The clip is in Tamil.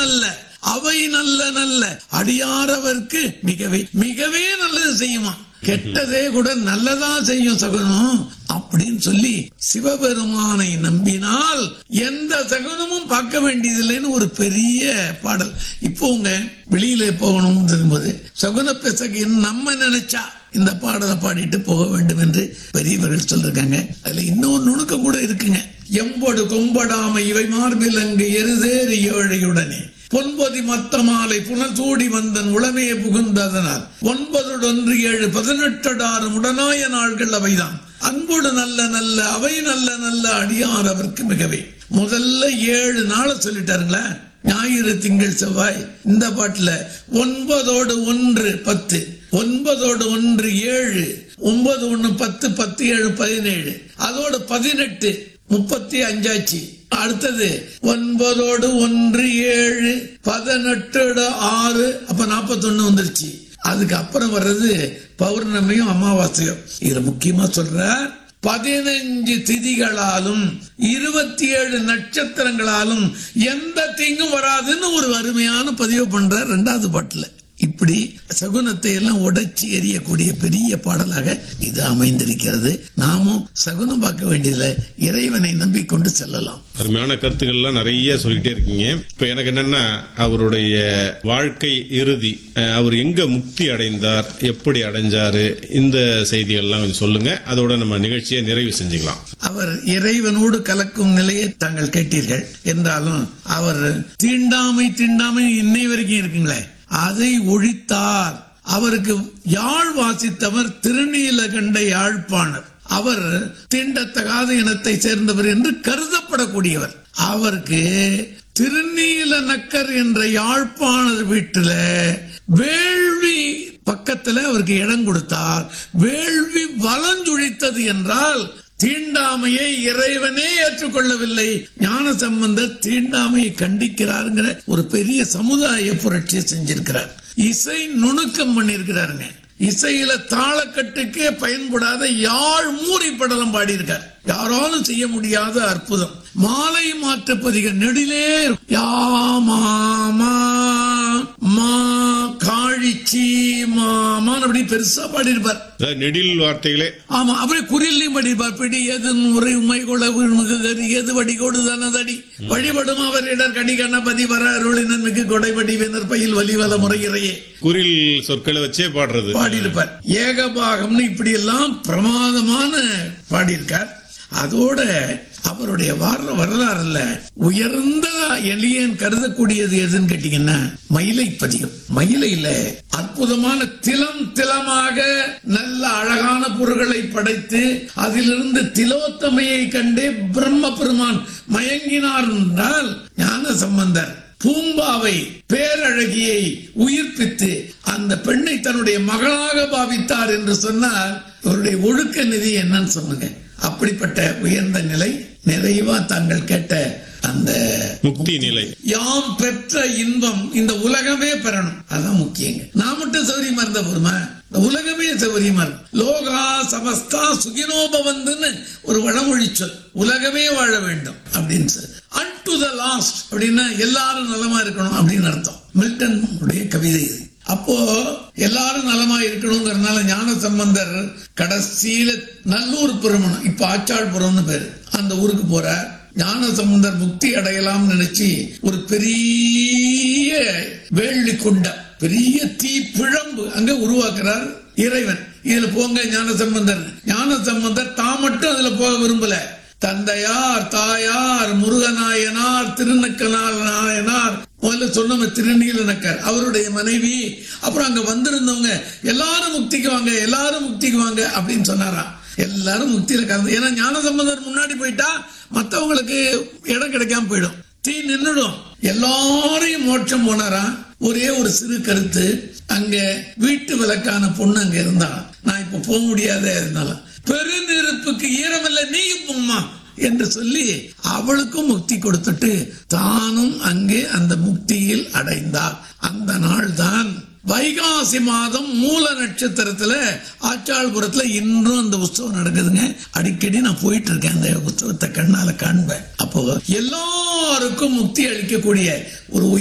நல்ல அவை நல்ல நல்ல அடியாரவர்க்கு மிகவே மிகவே நல்லது செய்யுமா கெட்டதே கூட நல்லதா செய்யும் சகுனம் அப்படின்னு சொல்லி சிவபெருமானை நம்பினால் எந்த சகுனமும் பார்க்க வேண்டியதில்லைன்னு ஒரு பெரிய பாடல் இப்போ உங்க வெளியில போகணும்னு இருக்கும்போது சகுன பெசகு நம்ம நினைச்சா இந்த பாடலை பாடிட்டு போக வேண்டும் என்று பெரியவர்கள் சொல்லிருக்காங்க அதுல இன்னொரு நுணுக்கம் கூட இருக்குங்க எம்பொடு கொம்படாமை இவை மார்பில் அங்கு எருதேறி ஏழையுடனே பொன்பதி மத்த மாலை புனசூடி வந்தன் உளமே புகுந்ததனால் ஒன்பதொன்று ஏழு பதினெட்டடாறு உடனாய நாள்கள் அவைதான் அன்போடு நல்ல நல்ல அவை நல்ல நல்ல அடியார் அவருக்கு மிகவே முதல்ல ஏழு நாளை சொல்லிட்டாருங்களா ஞாயிறு திங்கள் செவ்வாய் இந்த பாட்டுல ஒன்பதோடு ஒன்று பத்து ஒன்பதோடு ஒன்று ஏழு ஒன்பது ஒண்ணு பத்து பத்து ஏழு பதினேழு அதோட பதினெட்டு முப்பத்தி அஞ்சாச்சு அடுத்தது ஒன்பதோடு ஒன்று ஏழு பதினெட்டோட ஆறு அப்ப நாற்பத்தொன்னு வந்துருச்சு அதுக்கு அப்புறம் வர்றது பௌர்ணமியும் அமாவாசையும் இதுல முக்கியமா சொல்ற பதினஞ்சு திதிகளாலும் இருபத்தி ஏழு நட்சத்திரங்களாலும் எந்த தீங்கும் வராதுன்னு ஒரு அருமையான பதிவு பண்ற ரெண்டாவது பாட்டுல இப்படி சகுனத்தை எல்லாம் உடைச்சி எறியக்கூடிய பெரிய பாடலாக இது அமைந்திருக்கிறது நாமும் சகுனம் பார்க்க வேண்டியதில்லை இறைவனை நம்பிக்கொண்டு செல்லலாம் அருமையான கருத்துக்கள்லாம் நிறைய சொல்லிட்டே இருக்கீங்க இப்ப எனக்கு என்னன்னா அவருடைய வாழ்க்கை இறுதி அஹ், அவர் எங்க முக்தி அடைந்தார் எப்படி அடைஞ்சாரு இந்த செய்திகள்லாம் கொஞ்சம் சொல்லுங்க அதோட நம்ம நிகழ்ச்சியை நிறைவு செஞ்சுக்கலாம் அவர் இறைவனோடு கலக்கும் நிலையை தாங்கள் கேட்டீர்கள் என்றாலும் அவர் தீண்டாமை தீண்டாமை இன்னை வரைக்கும் இருக்குங்களே அதை ஒழித்தார் அவருக்கு யாழ் வாசித்தவர் திருநீலகண்ட யாழ்ப்பாணர் அவர் தீண்டத்தகாத இனத்தை சேர்ந்தவர் என்று கருதப்படக்கூடியவர் அவருக்கு திருநீல நக்கர் என்ற யாழ்ப்பாணர் வீட்டுல வேள்வி பக்கத்துல அவருக்கு இடம் கொடுத்தார் வேள்வி வலஞ்சுழித்தது என்றால் தீண்டாமையை இறைவனே ஏற்றுக்கொள்ளவில்லை ஞான சம்பந்தர் தீண்டாமையை கண்டிக்கிறாருங்கிற ஒரு பெரிய சமுதாய புரட்சியை செஞ்சிருக்கிறார் இசை நுணுக்கம் பண்ணிருக்கிறாருங்க இசையில தாளக்கட்டுக்கே பயன்படாத யாழ் மூரி படலம் பாடியிருக்கார் யாராலும் செய்ய முடியாத அற்புதம் மாலை மாற்று பதிக நெடிலே யாமாமா மா காழிச்சி மாமான் அப்படி பெருசா பாடியிருப்பார் அதாவது நெடில் வார்த்தைகளே ஆமா அப்படியே குறில்லையும் படிப்பார் பிடி எது முறை உமை கொள்ள மிகு எது வடிகோடு தனதடி வழிபடும் அவர் இடர் கடி கண்ணபதி வர அருளினன் மிகு கொடைபடி வேந்தர் பயில் வலிவல முறையிறையே குரில் சொற்களை வச்சே பாடுறது பாடியிருப்பார் ஏகபாகம்னு இப்படி எல்லாம் பிரமாதமான பாடியிருக்கார் அதோட அவருடைய வர வரலாறுல உயர்ந்த எளியன் கருதக்கூடியது எதுன்னு கேட்டீங்கன்னா மயிலை பதிகம் மயிலையில அற்புதமான திலம் திலமாக நல்ல அழகான பொருள்களை படைத்து அதிலிருந்து திலோத்தமையை கண்டே பிரம்ம பெருமான் மயங்கினார் என்றால் ஞான சம்பந்தர் பூம்பாவை பேரழகியை உயிர்ப்பித்து அந்த பெண்ணை தன்னுடைய மகளாக பாவித்தார் என்று சொன்னால் அவருடைய ஒழுக்க நிதி என்னன்னு சொல்லுங்க அப்படிப்பட்ட உயர்ந்த நிலை நிறைவா தாங்கள் கேட்ட அந்த முக்தி நிலை யாம் பெற்ற இன்பம் இந்த உலகமே பெறணும் அதான் முக்கியங்க நான் மட்டும் சௌரியமா இருந்த போருமா இந்த உலகமே சௌரியமா இருக்கும் லோகா சமஸ்தா சுகினோபவந்துன்னு ஒரு வடமொழி சொல் உலகமே வாழ வேண்டும் அப்படின்னு சொல்லி அன் டு த லாஸ்ட் அப்படின்னா எல்லாரும் நலமா இருக்கணும் அப்படின்னு அர்த்தம் மில்டன் உடைய கவிதை இது அப்போ எல்லாரும் நலமா இருக்கணுங்கிறதுனால ஞான சம்பந்தர் கடைசியில நல்லூர் புறமணம் இப்ப ஆச்சாள்புரம்னு பேரு அந்த ஊருக்கு போறார் ஞான சம்பந்தர் முக்தி அடையலாம் நினைச்சு ஒரு பெரிய வேள்வி குண்டம் பெரிய தீ பிழம்பு அங்க உருவாக்குறார் இறைவன் இதுல போங்க ஞான சம்பந்தர் ஞான சம்பந்தர் தான் மட்டும் அதுல போக விரும்பல தந்தையார் தாயார் முருகநாயனார் திருநக்கனார் நாயனார் முதல்ல சொன்ன திருநீலநக்கர் அவருடைய மனைவி அப்புறம் அங்க வந்திருந்தவங்க எல்லாரும் முக்திக்கு வாங்க எல்லாரும் முக்திக்கு வாங்க அப்படின்னு சொன்னாராம் எல்லாரும் முக்தியில கலந்து ஏன்னா ஞான சம்பந்தர் முன்னாடி போயிட்டா மத்தவங்களுக்கு இடம் கிடைக்காம போயிடும் தீ நின்னுடும் எல்லாரையும் மோட்சம் போனாராம் ஒரே ஒரு சிறு கருத்து அங்க வீட்டு விளக்கான பொண்ணு அங்க இருந்தா நான் இப்ப போக முடியாத இருந்தால பெருநெருப்புக்கு ஈரமில்ல நீயும் போம்மா என்று சொல்லி அவளுக்கும் முக்தி கொடுத்துட்டு தானும் அங்கே அந்த முக்தியில் அடைந்தார் அந்த நாள் தான் வைகாசி மாதம் மூல நட்சத்திரத்துல ஆச்சாள்புரத்துல இன்றும் அந்த உற்சவம் நடக்குதுங்க அடிக்கடி நான் போயிட்டு இருக்கேன் அந்த உற்சவத்தை கண்ணால காண்பேன் அப்போ எல்லாருக்கும் முக்தி அளிக்கக்கூடிய ஒரு